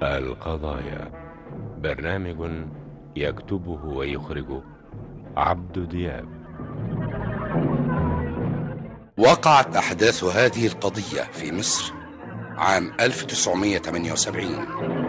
القضايا برنامج يكتبه ويخرجه عبد دياب وقعت أحداث هذه القضية في مصر عام 1978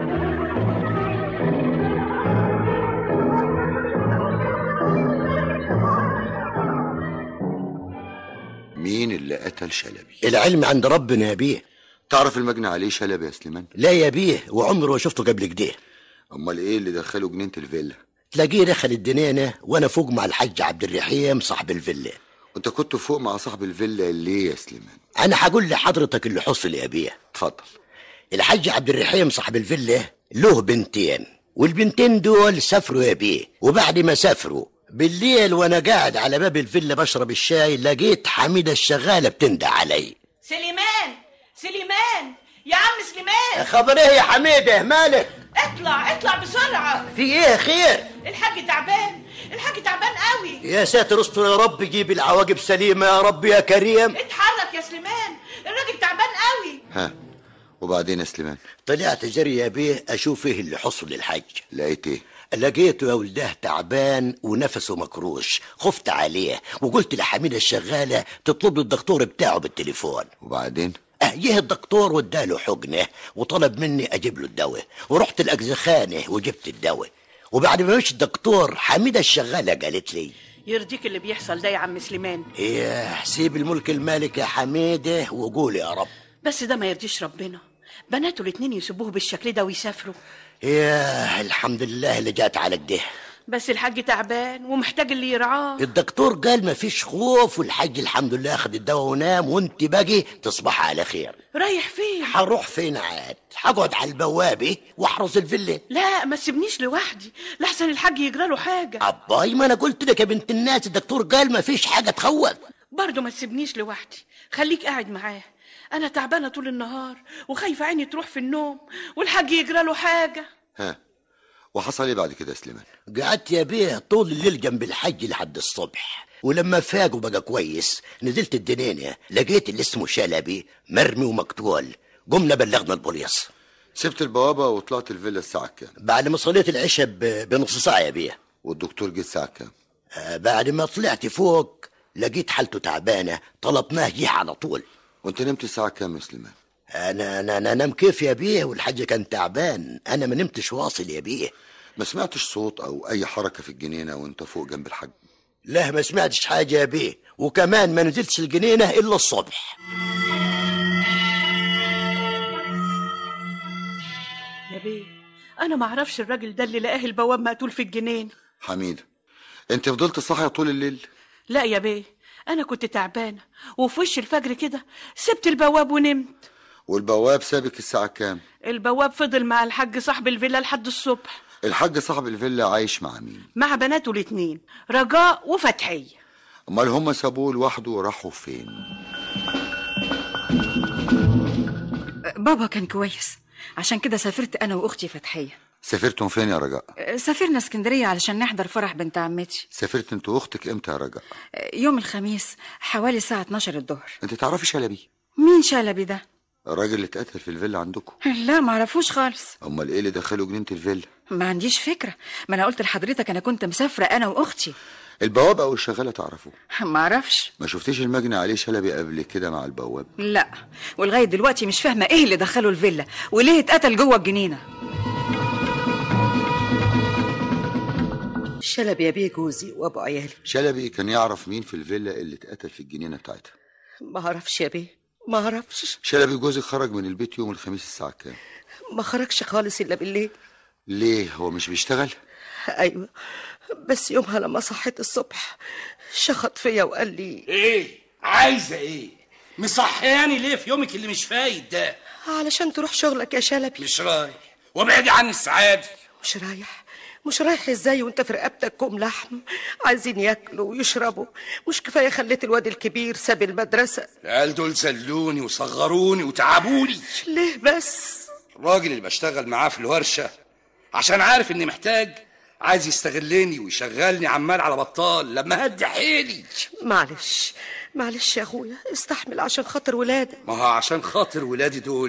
مين اللي قتل شلبي العلم عند ربنا يا بيه تعرف المجني عليه شلبي يا سليمان لا يا بيه وعمره ما شفته قبل كده امال ايه اللي دخله جنينه الفيلا تلاقيه دخل الدنينة وانا فوق مع الحاج عبد الرحيم صاحب الفيلا وانت كنت فوق مع صاحب الفيلا ليه يا سليمان انا هقول لحضرتك اللي حصل يا بيه اتفضل الحاج عبد الرحيم صاحب الفيلا له بنتين والبنتين دول سافروا يا بيه وبعد ما سافروا بالليل وانا قاعد على باب الفيلا بشرب الشاي لقيت حميده الشغاله بتندى علي سليمان سليمان يا عم سليمان خبر ايه يا حميده مالك اطلع اطلع بسرعة في ايه خير الحاج تعبان الحاج تعبان قوي يا ساتر استر يا رب جيب العواقب سليمه يا رب يا كريم اتحرك يا سليمان الراجل تعبان قوي ها وبعدين يا سليمان طلعت جري يا بيه اشوف ايه اللي حصل للحاج لقيت ايه لقيته يا ولده تعبان ونفسه مكروش خفت عليه وقلت لحميدة الشغالة تطلب له الدكتور بتاعه بالتليفون وبعدين اه جه الدكتور واداله حقنة وطلب مني اجيب له الدواء ورحت الاجزخانة وجبت الدواء وبعد ما مشي الدكتور حميدة الشغالة قالت لي يرضيك اللي بيحصل ده يا عم سليمان ايه سيب الملك المالك يا حميدة وقول يا رب بس ده ما يرضيش ربنا بناته الاتنين يسيبوه بالشكل ده ويسافروا يا الحمد لله اللي جات على كده بس الحاج تعبان ومحتاج اللي يرعاه الدكتور قال مفيش خوف والحاج الحمد لله اخد الدواء ونام وانت باقي تصبح على خير رايح فين هروح فين عاد هقعد على البوابة واحرس الفيلا لا ما تسيبنيش لوحدي لحسن الحاج يجرى له حاجة أباي ما أنا قلت لك يا بنت الناس الدكتور قال مفيش حاجة تخوف برضه ما تسيبنيش لوحدي خليك قاعد معاه انا تعبانه طول النهار وخايفه عيني تروح في النوم والحاج يجرى له حاجه ها وحصل ايه بعد كده يا سليمان قعدت يا بيه طول الليل جنب الحج لحد الصبح ولما فاق وبقى كويس نزلت الدنينة لقيت اللي اسمه شلبي مرمي ومقتول قمنا بلغنا البوليس سبت البوابه وطلعت الفيلا الساعه كام بعد ما صليت العشاء ب- بنص ساعة يا بيه والدكتور جه الساعه كام آه، بعد ما طلعت فوق لقيت حالته تعبانة طلبناه جه على طول وانت نمت الساعه كام يا سليمان انا انا انا انام كيف يا بيه والحاج كان تعبان انا ما نمتش واصل يا بيه ما سمعتش صوت او اي حركه في الجنينه وانت فوق جنب الحاج لا ما سمعتش حاجة يا بيه وكمان ما نزلتش الجنينة إلا الصبح يا بيه انا ما اعرفش الراجل ده اللي لقاه البواب مقتول في الجنين حميده انت فضلت صاحيه طول الليل لا يا بيه انا كنت تعبانه وفي وش الفجر كده سبت البواب ونمت والبواب سابك الساعه كام البواب فضل مع الحاج صاحب الفيلا لحد الصبح الحاج صاحب الفيلا عايش مع مين مع بناته الاتنين رجاء وفتحية امال هم سابوه لوحده وراحوا فين بابا كان كويس عشان كده سافرت انا واختي فتحيه سافرتم فين يا رجاء سافرنا اسكندريه علشان نحضر فرح بنت عمتي سافرت انت واختك امتى يا رجاء يوم الخميس حوالي الساعه 12 الظهر انت تعرفي شلبي مين شلبي ده الراجل اللي اتقتل في الفيلا عندكم لا معرفوش خالص امال ايه اللي دخله جنينه الفيلا ما عنديش فكره ما انا قلت لحضرتك انا كنت مسافره انا واختي البواب او الشغاله تعرفوه معرفش ما شفتيش المجني عليه شلبي قبل كده مع البواب لا ولغايه دلوقتي مش فاهمه ايه اللي دخله الفيلا وليه اتقتل جوه الجنينه شلبي يا بيه جوزي وابو عيالي شلبي كان يعرف مين في الفيلا اللي اتقتل في الجنينه بتاعتها ما اعرفش يا بيه ما اعرفش شلبي جوزك خرج من البيت يوم الخميس الساعه كام ما خرجش خالص الا بالليل ليه هو مش بيشتغل ايوه بس يومها لما صحيت الصبح شخط فيا وقال لي ايه عايزه ايه مصحياني ليه في يومك اللي مش فايت ده علشان تروح شغلك يا شلبي مش رايح وابعدي عني السعاده مش رايح مش رايح ازاي وانت في رقبتك كوم لحم عايزين ياكلوا ويشربوا مش كفايه خليت الواد الكبير ساب المدرسه العيال دول زلوني وصغروني وتعبوني ليه بس الراجل اللي بشتغل معاه في الورشه عشان عارف اني محتاج عايز يستغلني ويشغلني عمال على بطال لما هدي حيلي معلش معلش يا اخويا استحمل عشان خاطر ولادك ما هو عشان خاطر ولادي دول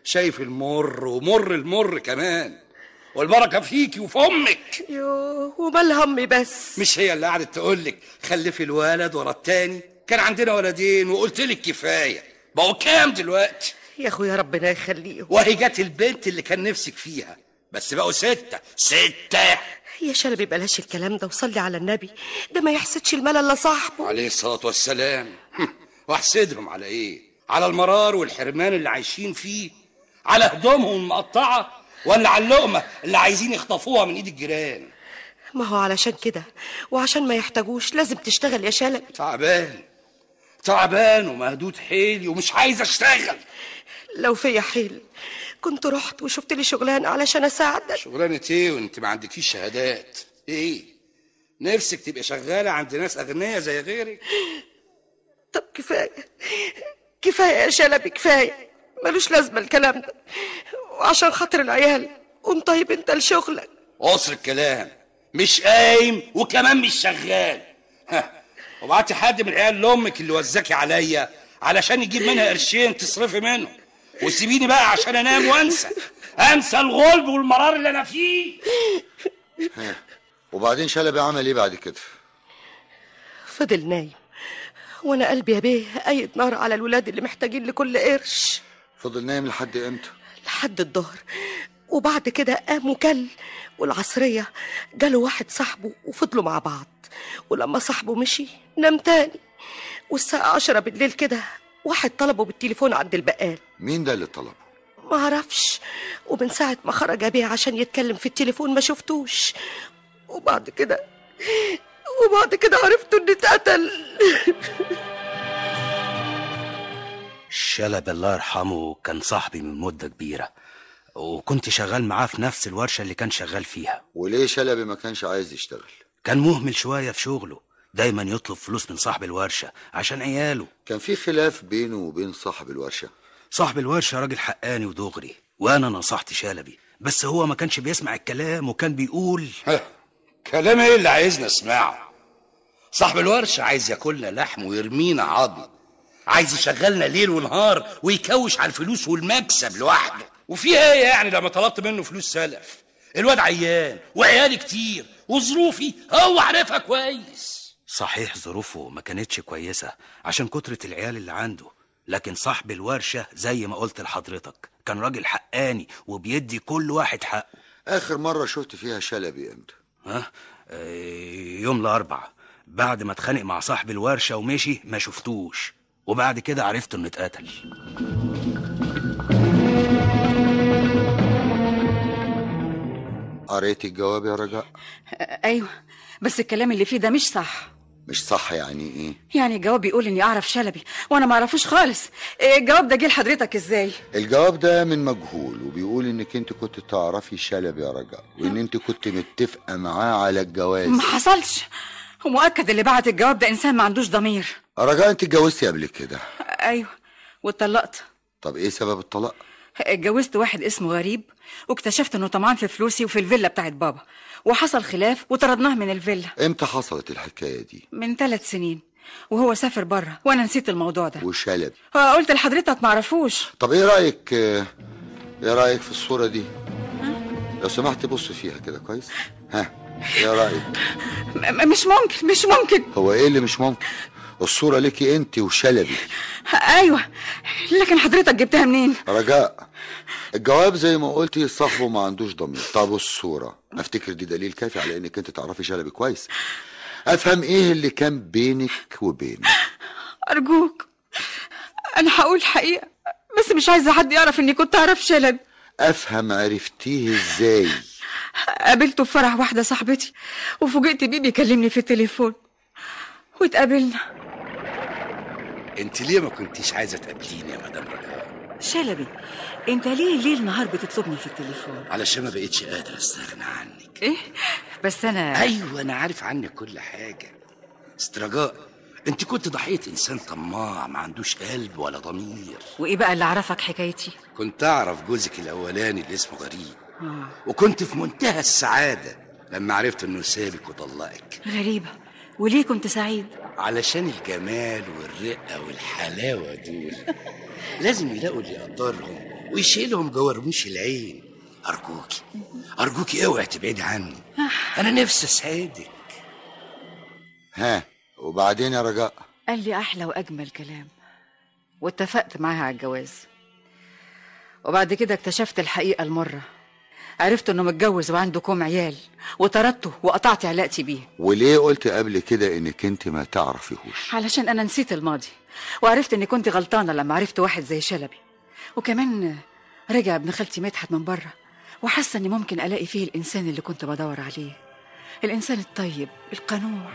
شايف المر ومر المر كمان والبركه فيكي وفي امك يوه ومال همي بس مش هي اللي قعدت تقول لك خلفي الولد ورا التاني كان عندنا ولدين وقلت لك كفايه بقوا كام دلوقتي يا اخويا ربنا يخليهم وهي جت البنت اللي كان نفسك فيها بس بقوا ستة ستة يا شلبي بلاش الكلام ده وصلي على النبي ده ما يحسدش المال الا صاحبه عليه الصلاة والسلام واحسدهم على ايه على المرار والحرمان اللي عايشين فيه على هدومهم المقطعة ولا على اللقمة اللي عايزين يخطفوها من ايد الجيران ما هو علشان كده وعشان ما يحتاجوش لازم تشتغل يا شلبي تعبان تعبان ومهدود حيلي ومش عايز اشتغل لو فيا حيل كنت رحت وشفت لي شغلانه علشان اساعدك شغلانة ايه وانت ما عندكيش شهادات ايه نفسك تبقى شغالة عند ناس اغنياء زي غيرك طب كفايه كفايه يا شلبي كفايه ملوش لازمه الكلام ده وعشان خاطر العيال قوم طيب انت لشغلك قصر الكلام مش قايم وكمان مش شغال ها وبعتي حد من عيال لامك اللي وزاكي عليا علشان يجيب منها قرشين تصرفي منه وسيبيني بقى عشان انام وانسى انسى الغلب والمرار اللي انا فيه وبعدين شلبي عمل ايه بعد كده فضل نايم وانا قلبي يا بيه قايد نار على الولاد اللي محتاجين لكل قرش فضل نايم لحد امتى لحد الظهر وبعد كده قام وكل والعصرية جاله واحد صاحبه وفضلوا مع بعض ولما صاحبه مشي نام تاني والساعة عشرة بالليل كده واحد طلبه بالتليفون عند البقال مين ده اللي طلبه ما عرفش ومن ساعة ما خرج أبيه عشان يتكلم في التليفون ما شفتوش وبعد كده وبعد كده عرفت انه اتقتل شلب الله يرحمه كان صاحبي من مدة كبيرة وكنت شغال معاه في نفس الورشة اللي كان شغال فيها وليه شلبي ما كانش عايز يشتغل كان مهمل شوية في شغله دايما يطلب فلوس من صاحب الورشة عشان عياله كان في خلاف بينه وبين صاحب الورشة صاحب الورشة راجل حقاني ودغري وأنا نصحت شلبي بس هو ما كانش بيسمع الكلام وكان بيقول ها، كلام ايه اللي عايزنا نسمعه صاحب الورشة عايز ياكلنا لحم ويرمينا عظم عايز يشغلنا ليل ونهار ويكوش على الفلوس والمكسب لوحده وفيها ايه يعني لما طلبت منه فلوس سلف الواد عيان وعيالي كتير وظروفي هو عارفها كويس صحيح ظروفه ما كانتش كويسة عشان كترة العيال اللي عنده لكن صاحب الورشة زي ما قلت لحضرتك كان راجل حقاني وبيدي كل واحد حقه اخر مرة شفت فيها شلبي امتى ها آه، يوم الأربع بعد ما اتخانق مع صاحب الورشة ومشي ما شفتوش وبعد كده عرفت انه اتقتل قريت الجواب يا رجاء ايوه بس الكلام اللي فيه ده مش صح مش صح يعني ايه يعني الجواب بيقول اني اعرف شلبي وانا ما اعرفوش خالص إيه الجواب ده جه لحضرتك ازاي الجواب ده من مجهول وبيقول انك انت كنت تعرفي شلبي يا رجاء وان انت كنت متفقه معاه على الجواز ما حصلش ومؤكد اللي بعت الجواب ده انسان ما عندوش ضمير رجاء انت اتجوزتي قبل كده ايوه واتطلقت طب ايه سبب الطلاق اتجوزت واحد اسمه غريب واكتشفت انه طمعان في فلوسي وفي الفيلا بتاعت بابا وحصل خلاف وطردناه من الفيلا امتى حصلت الحكايه دي من ثلاث سنين وهو سافر بره وانا نسيت الموضوع ده وشلبي قلت لحضرتك معرفوش طب ايه رايك آه، ايه رايك في الصوره دي لو سمحت بص فيها كده كويس ها ايه رايك م- م- مش ممكن مش ممكن هو ايه اللي مش ممكن الصوره ليكي انت وشلبي ايوه لكن حضرتك جبتها منين رجاء الجواب زي ما قلتي صاحبه ما عندوش ضمير طب الصورة افتكر دي دليل كافي على انك انت تعرفي شلبي كويس افهم ايه اللي كان بينك وبينه ارجوك انا هقول الحقيقه بس مش عايزه حد يعرف اني كنت اعرف شلبي افهم عرفتيه ازاي قابلته في فرح واحده صاحبتي وفوجئت بيه بيكلمني في التليفون واتقابلنا انت ليه ما كنتيش عايزه تقابليني يا مدام رجاء شلبي انت ليه ليل نهار بتطلبني في التليفون علشان ما بقتش قادر استغنى عنك ايه بس انا ايوه انا عارف عنك كل حاجه است رجاء انت كنت ضحيه انسان طماع ما عندوش قلب ولا ضمير وايه بقى اللي عرفك حكايتي كنت اعرف جوزك الاولاني اللي اسمه غريب وكنت في منتهى السعاده لما عرفت انه سابك وطلقك غريبه وليه كنت سعيد علشان الجمال والرقة والحلاوة دول لازم يلاقوا اللي يقدرهم ويشيلهم جوه رموش العين أرجوكي أرجوكي اوعي تبعدي عني أنا نفسي أسعدك ها وبعدين يا رجاء قال لي أحلى وأجمل كلام واتفقت معاها على الجواز وبعد كده اكتشفت الحقيقة المرة عرفت انه متجوز وعنده كوم عيال وطردته وقطعت علاقتي بيه وليه قلت قبل كده انك انت ما تعرفيهوش علشان انا نسيت الماضي وعرفت اني كنت غلطانه لما عرفت واحد زي شلبي وكمان رجع ابن خالتي مدحت من بره وحاسه اني ممكن الاقي فيه الانسان اللي كنت بدور عليه الانسان الطيب القنوع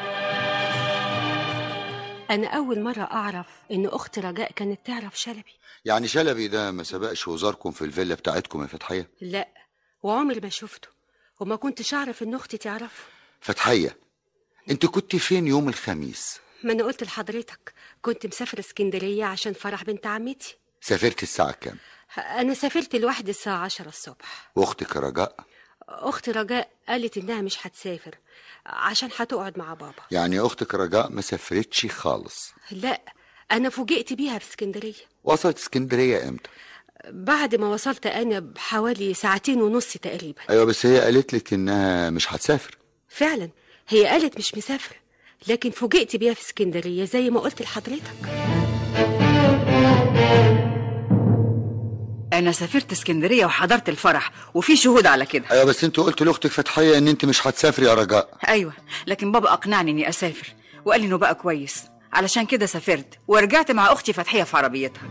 أنا أول مرة أعرف إن أخت رجاء كانت تعرف شلبي يعني شلبي ده ما سبقش وزاركم في الفيلا بتاعتكم يا فتحية لا وعمري ما شفته وما كنتش أعرف إن أختي تعرفه فتحية انت كنت فين يوم الخميس ما أنا قلت لحضرتك كنت مسافرة اسكندرية عشان فرح بنت عمتي سافرت الساعة كام أنا سافرت لوحدي الساعة عشرة الصبح واختك رجاء أختي رجاء قالت إنها مش هتسافر عشان هتقعد مع بابا يعني اختك رجاء ما سافرتش خالص لا أنا فوجئت بيها في اسكندرية وصلت اسكندرية امتى بعد ما وصلت أنا بحوالي ساعتين ونص تقريبا ايوه بس هي قالت لك انها مش هتسافر فعلا هي قالت مش مسافرة لكن فوجئت بيها في اسكندرية زي ما قلت لحضرتك انا سافرت اسكندريه وحضرت الفرح وفي شهود على كده ايوه بس انت قلت لاختك فتحية ان انت مش هتسافري يا رجاء ايوه لكن بابا اقنعني اني اسافر وقال لي انه بقى كويس علشان كده سافرت ورجعت مع اختي فتحيه في عربيتها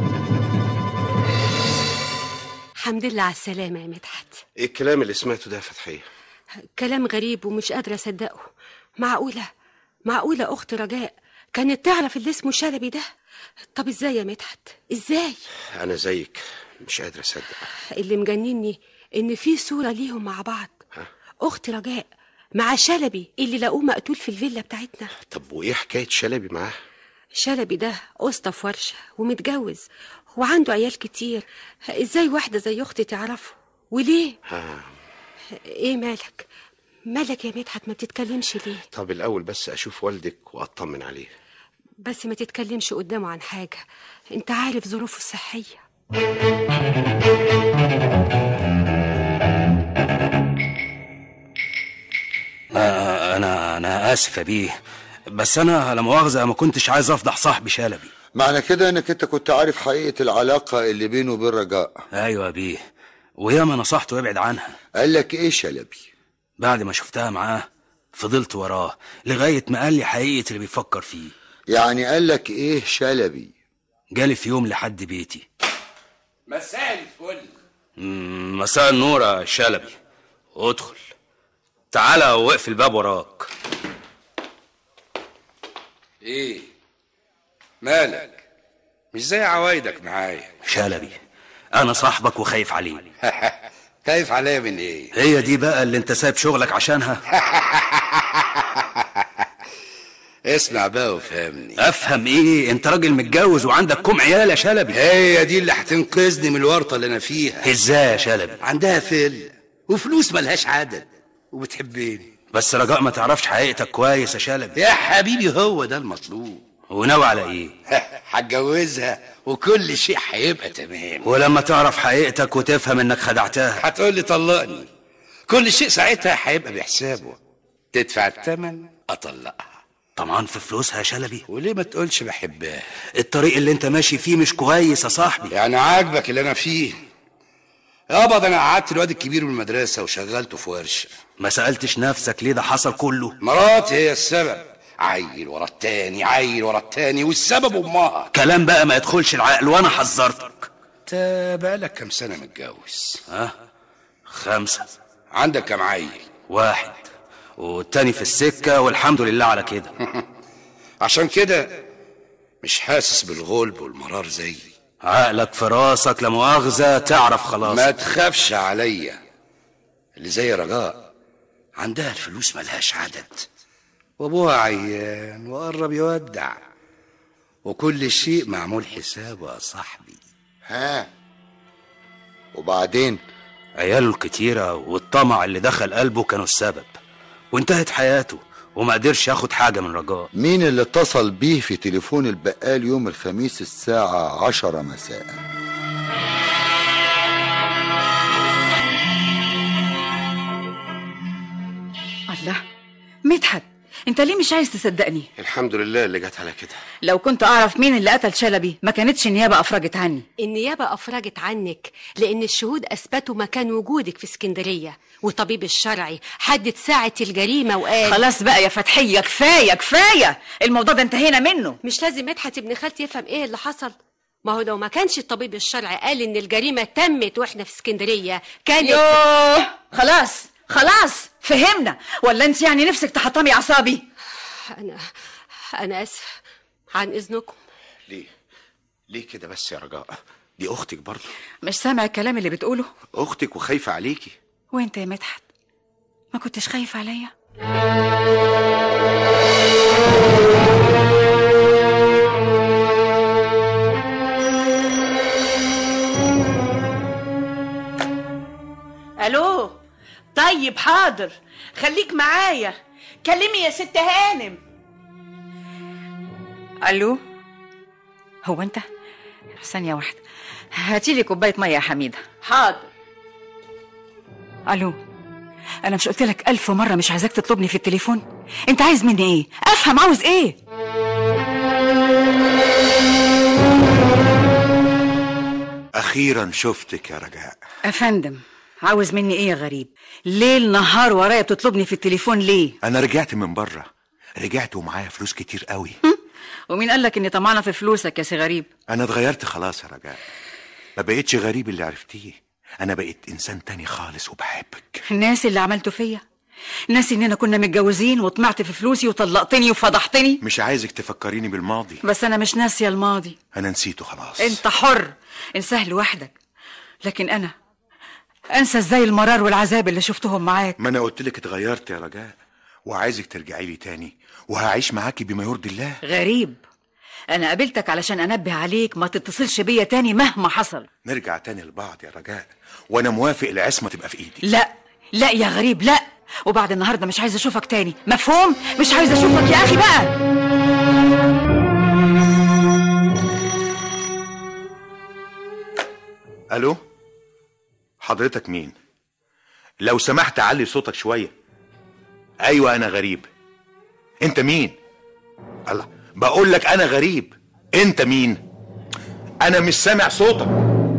الحمد لله على السلامة يا مدحت ايه الكلام اللي سمعته ده يا فتحية كلام غريب ومش قادرة أصدقه معقولة معقولة أخت رجاء كانت تعرف اللي اسمه شلبي ده طب ازاي يا مدحت ازاي انا زيك مش قادر اصدق اللي مجنني ان في صورة ليهم مع بعض أخت رجاء مع شلبي اللي لقوه مقتول في الفيلا بتاعتنا طب وايه حكاية شلبي معاه شلبي ده قسطى في ورشة ومتجوز وعنده عيال كتير ازاي واحدة زي أختي تعرفه وليه ها. ايه مالك مالك يا مدحت ما بتتكلمش ليه طب الاول بس اشوف والدك واطمن عليه بس ما تتكلمش قدامه عن حاجة انت عارف ظروفه الصحية آه، انا انا اسف يا بيه بس انا لا مؤاخذه ما كنتش عايز افضح صاحبي شلبي معنى كده انك انت كنت عارف حقيقة العلاقة اللي بينه وبين رجاء ايوه يا بيه وياما نصحته يبعد عنها قال لك ايه شلبي بعد ما شفتها معاه فضلت وراه لغايه ما قال لي حقيقه اللي بيفكر فيه يعني قال لك ايه شلبي جالي في يوم لحد بيتي مساء الفل مم، مساء النور يا شلبي ادخل تعالى واقفل الباب وراك ايه مالك مش زي عوايدك معايا شلبي انا صاحبك وخايف عليه خايف عليا من ايه هي دي بقى اللي انت سايب شغلك عشانها اسمع بقى وفهمني افهم ايه انت راجل متجوز وعندك كم عيال يا شلبي هي دي اللي هتنقذني من الورطه اللي انا فيها ازاي يا شلبي عندها فل وفلوس ملهاش عدد وبتحبني بس رجاء ما تعرفش حقيقتك كويس يا شلبي يا حبيبي هو ده المطلوب وناوي على ايه هتجوزها وكل شيء هيبقى تمام ولما تعرف حقيقتك وتفهم انك خدعتها هتقول لي طلقني كل شيء ساعتها هيبقى بحسابه تدفع الثمن اطلقها طمعان في فلوسها يا شلبي وليه ما تقولش بحبها الطريق اللي انت ماشي فيه مش كويس يا صاحبي يعني عاجبك اللي انا فيه يابا ده انا قعدت الواد الكبير من المدرسه وشغلته في ورشه ما سألتش نفسك ليه ده حصل كله مراتي هي السبب عيل ورا التاني عيل ورا التاني والسبب امها كلام بقى ما يدخلش العقل وانا حذرتك انت بقالك كام سنه متجوز ها خمسة عندك كام عيل واحد والتاني في السكة والحمد لله على كده عشان كده مش حاسس بالغلب والمرار زيي عقلك في راسك لا مؤاخذة تعرف خلاص ما تخافش عليا اللي زي رجاء عندها الفلوس ملهاش عدد وابوها عيان وقرب يودع وكل شيء معمول حسابه يا صاحبي ها وبعدين عياله الكتيرة والطمع اللي دخل قلبه كانوا السبب وانتهت حياته وما قدرش ياخد حاجه من رجاء مين اللي اتصل بيه في تليفون البقال يوم الخميس الساعة عشرة مساء الله مدحت انت ليه مش عايز تصدقني الحمد لله اللي جت على كده لو كنت اعرف مين اللي قتل شلبي ما كانتش النيابه افرجت عني النيابة أفرجت عنك لأن الشهود أثبتوا مكان وجودك في اسكندرية والطبيب الشرعي حدد ساعة الجريمة وقال خلاص بقى يا فتحيه كفايه كفايه الموضوع ده انتهينا منه مش لازم مدحت ابن خالتي يفهم ايه اللي حصل ما هو لو ما كانش الطبيب الشرعي قال ان الجريمة تمت واحنا في اسكندرية كانت يوه خلاص خلاص فهمنا ولا انت يعني نفسك تحطمي اعصابي انا انا اسف عن اذنكم ليه ليه كده بس يا رجاء دي اختك برضه مش سامع الكلام اللي بتقوله اختك وخايفه عليكي وانت يا مدحت ما كنتش خايف عليا الو طيب حاضر خليك معايا كلمي يا ست هانم الو هو انت ثانيه واحده هاتي لي كوبايه ميه يا حميده حاضر الو انا مش قلت لك الف مره مش عايزاك تطلبني في التليفون انت عايز مني ايه افهم عاوز ايه أخيرا شفتك يا رجاء افندم عاوز مني ايه يا غريب ليل نهار ورايا بتطلبني في التليفون ليه أنا رجعت من بره رجعت ومعايا فلوس كتير قوي ومين قال لك اني طمعانه في فلوسك يا سي غريب أنا اتغيرت خلاص يا رجاء ما بقيتش غريب اللي عرفتيه أنا بقيت إنسان تاني خالص وبحبك الناس اللي عملته فيا ناس اننا كنا متجوزين وطمعت في فلوسي وطلقتني وفضحتني مش عايزك تفكريني بالماضي بس انا مش ناسيه الماضي أنا نسيته خلاص انت حر انساه لوحدك لكن انا انسى ازاي المرار والعذاب اللي شفتهم معاك ما أنا قلت لك اتغيرت يا رجاء وعايزك ترجعي لي تاني وهعيش معاكي بما يرضي الله غريب انا قابلتك علشان انبه عليك ما تتصلش بيا تاني مهما حصل نرجع تاني لبعض يا رجاء وأنا موافق العصمة تبقى في إيدي لا لا يا غريب لا وبعد النهارده مش عايزه اشوفك تاني مفهوم مش عايزه اشوفك يا اخي بقى ألو حضرتك مين لو سمحت علي صوتك شوية أيوة أنا غريب أنت مين الله بقول لك أنا غريب أنت مين أنا مش سامع صوتك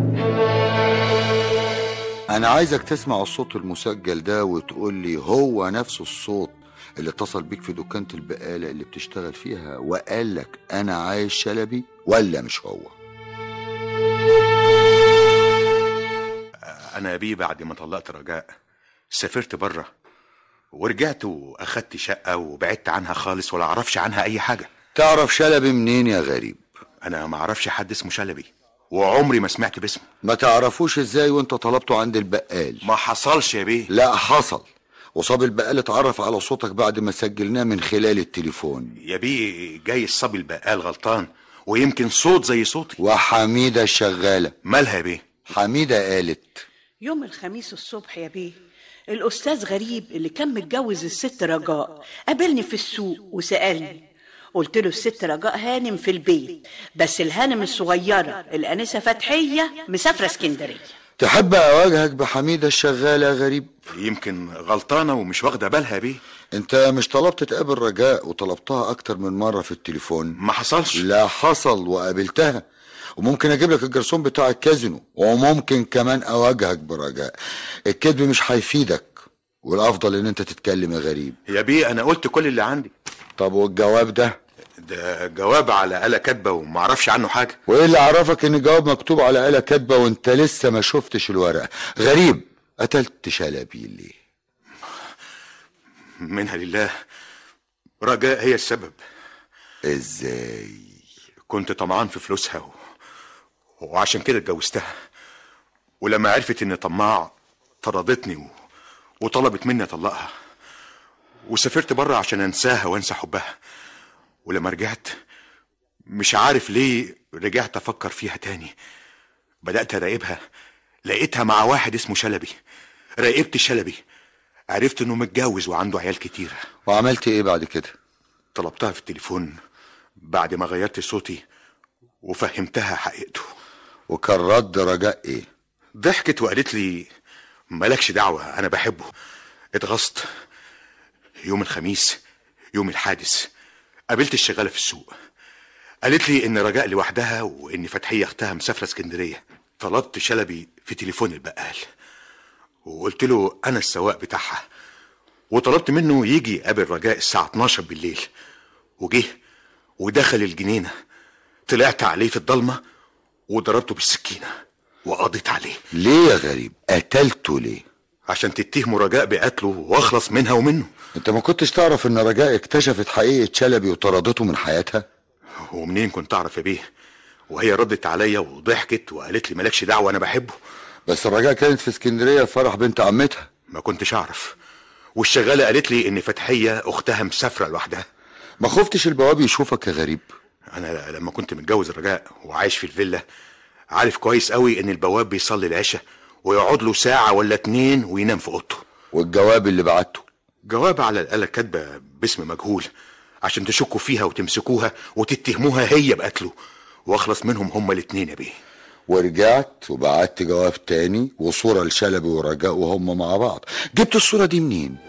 أنا عايزك تسمع الصوت المسجل ده وتقول لي هو نفس الصوت اللي اتصل بيك في دكانة البقالة اللي بتشتغل فيها وقال لك أنا عايز شلبي ولا مش هو أنا أبي بعد ما طلقت رجاء سافرت بره ورجعت وأخدت شقة وبعدت عنها خالص ولا أعرفش عنها أي حاجة تعرف شلبي منين يا غريب أنا ما أعرفش حد اسمه شلبي وعمري ما سمعت باسمه ما تعرفوش ازاي وانت طلبته عند البقال ما حصلش يا بيه لا حصل وصاب البقال اتعرف على صوتك بعد ما سجلناه من خلال التليفون يا بيه جاي الصبي البقال غلطان ويمكن صوت زي صوتي وحميدة الشغالة مالها يا بيه حميدة قالت يوم الخميس الصبح يا بيه الأستاذ غريب اللي كان متجوز الست رجاء قابلني في السوق وسألني قلت له الست رجاء هانم في البيت بس الهانم الصغيرة الأنسة فتحية مسافرة اسكندرية تحب اواجهك بحميدة الشغالة يا غريب يمكن غلطانة ومش واخدة بالها يا بيه انت مش طلبت تقابل رجاء وطلبتها اكتر من مرة في التليفون ما حصلش لا حصل وقابلتها وممكن اجيب لك الجرسون بتاع الكازينو وممكن كمان اواجهك برجاء الكذب مش هيفيدك والافضل ان انت تتكلم يا غريب يا بيه أنا قلت كل اللي عندي طب والجواب ده ده جواب على آلة كاتبة ومعرفش عنه حاجة وايه اللي عرفك ان الجواب مكتوب على آلة كاتبة وانت لسه ما شفتش الورقة غريب قتلت شلبي ليه منها لله رجاء هي السبب ازاي كنت طمعان في فلوسها و... وعشان كده اتجوزتها ولما عرفت اني طماع طردتني و... وطلبت مني اطلقها وسافرت بره عشان انساها وانسى حبها ولما رجعت مش عارف ليه رجعت افكر فيها تاني بدأت اراقبها لقيتها مع واحد اسمه شلبي راقبت شلبي عرفت انه متجوز وعنده عيال كتيرة وعملت ايه بعد كده طلبتها في التليفون بعد ما غيرت صوتي وفهمتها حقيقته وكان رد رجاء ايه ضحكت وقالت لي مالكش دعوة أنا بحبه اتغصت يوم الخميس يوم الحادث قابلت الشغالة في السوق قالت لي إن رجاء لوحدها وإن فتحية أختها مسافرة اسكندرية طلبت شلبي في تليفون البقال وقلت له أنا السواق بتاعها وطلبت منه يجي يقابل رجاء الساعة 12 بالليل وجه ودخل الجنينة طلعت عليه في الضلمة وضربته بالسكينة وقضيت عليه ليه يا غريب قتلته ليه عشان تتهموا رجاء بقتله واخلص منها ومنه انت ما كنتش تعرف ان رجاء اكتشفت حقيقة شلبي وطردته من حياتها ومنين كنت اعرف يا بيه وهي ردت عليا وضحكت وقالت لي مالكش دعوه انا بحبه بس الرجاء كانت في اسكندرية في فرح بنت عمتها ما كنتش اعرف والشغاله قالت لي ان فتحيه اختها مسافره لوحدها ما خفتش البواب يشوفك يا غريب انا لما كنت متجوز الرجاء وعايش في الفيلا عارف كويس قوي ان البواب بيصلي العشاء ويقعد له ساعه ولا اتنين وينام في اوضته والجواب اللي بعته جواب على الآلة كاتبة باسم مجهول عشان تشكوا فيها وتمسكوها وتتهموها هي بقتله واخلص منهم هما الاتنين يا بيه ورجعت وبعت جواب تاني وصورة لشلبي ورجاء وهم مع بعض جبت الصورة دي منين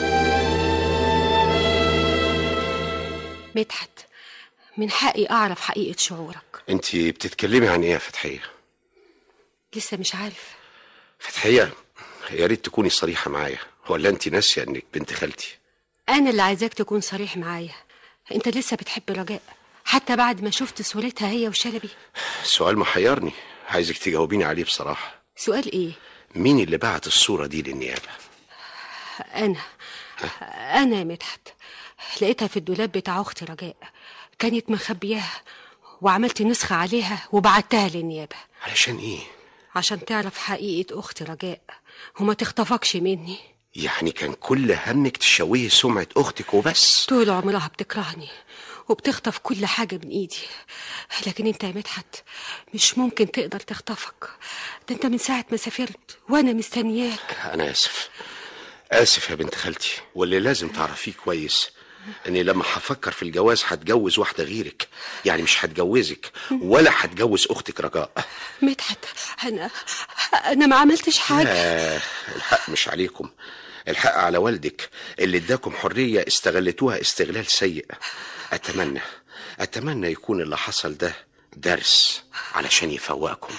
مدحت من حقي أعرف حقيقة شعورك انت بتتكلمي عن ايه يا فتحيه لسه مش عارف فتحيه يا ريت تكوني صريحه معايا ولا انت ناسيه انك بنت خالتي أنا اللي عايزاك تكون صريح معايا أنت لسه بتحب رجاء حتى بعد ما شفت صورتها هي وشلبي السؤال محيرني عايزك تجاوبيني عليه بصراحه سؤال إيه؟ مين اللي بعت الصوره دي للنيابه أنا أنا يا مدحت لقيتها في الدولاب بتاع أختي رجاء كانت مخبياها وعملت نسخة عليها وبعتها للنيابة علشان ايه عشان تعرف حقيقة أختي رجاء وما تخطفكش مني يعني كان كل همك تشويه سمعه اختك وبس طول عمرها بتكرهني وبتخطف كل حاجة من إيدي لكن أنت يا مدحت مش ممكن تقدر تخطفك ده أنت من ساعة ما سافرت وأنا مستنياك انا اسف اسف يا بنت خالتي واللي لازم تعرفيه كويس اني لما هفكر في الجواز هتجوز واحده غيرك يعني مش هتجوزك ولا هتجوز اختك رجاء مدحت أنا أنا ما عملتش حاجة لا الحق مش عليكم الحق على والدك اللي اداكم حريه استغلتوها استغلال سيء اتمنى اتمنى يكون اللي حصل ده درس علشان يفوقكم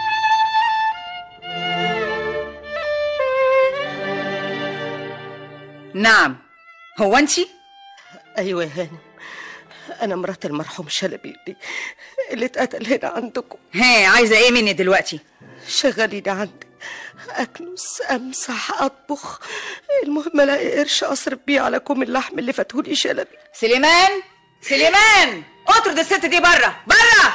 نعم هو انت ايوه يا هانم انا مرات المرحوم شلبي اللي, اللي اتقتل هنا عندكم ها عايزه ايه مني دلوقتي شغالين عندي اكنس امسح اطبخ المهم الاقي قرش اصرف بيه على كوم اللحم اللي فاتهولي شلبي سليمان سليمان اطرد الست دي بره بره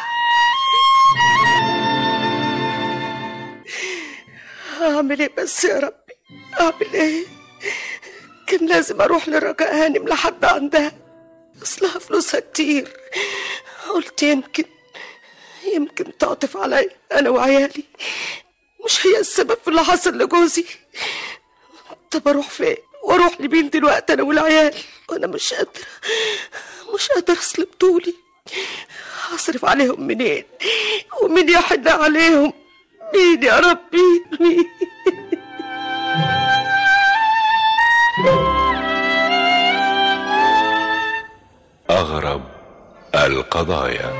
اعمل ايه بس يا ربي اعمل ايه كان لازم اروح لرجاء هانم لحد عندها اصلها فلوسها كتير قلت يمكن يمكن تعطف عليا انا وعيالي مش هي السبب في اللي حصل لجوزي طب اروح فين واروح لمين دلوقتي انا والعيال وانا مش قادره مش قادره اصلب طولي هصرف عليهم منين ومين يحن عليهم مين يا ربي مين أغرب القضايا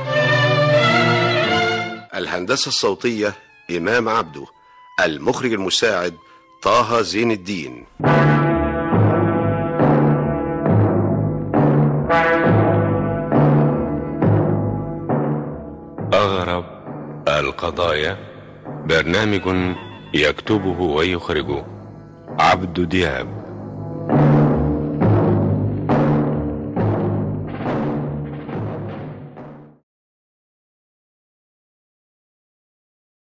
الهندسه الصوتيه امام عبده المخرج المساعد طه زين الدين أغرب القضايا برنامج يكتبه ويخرجه عبد دياب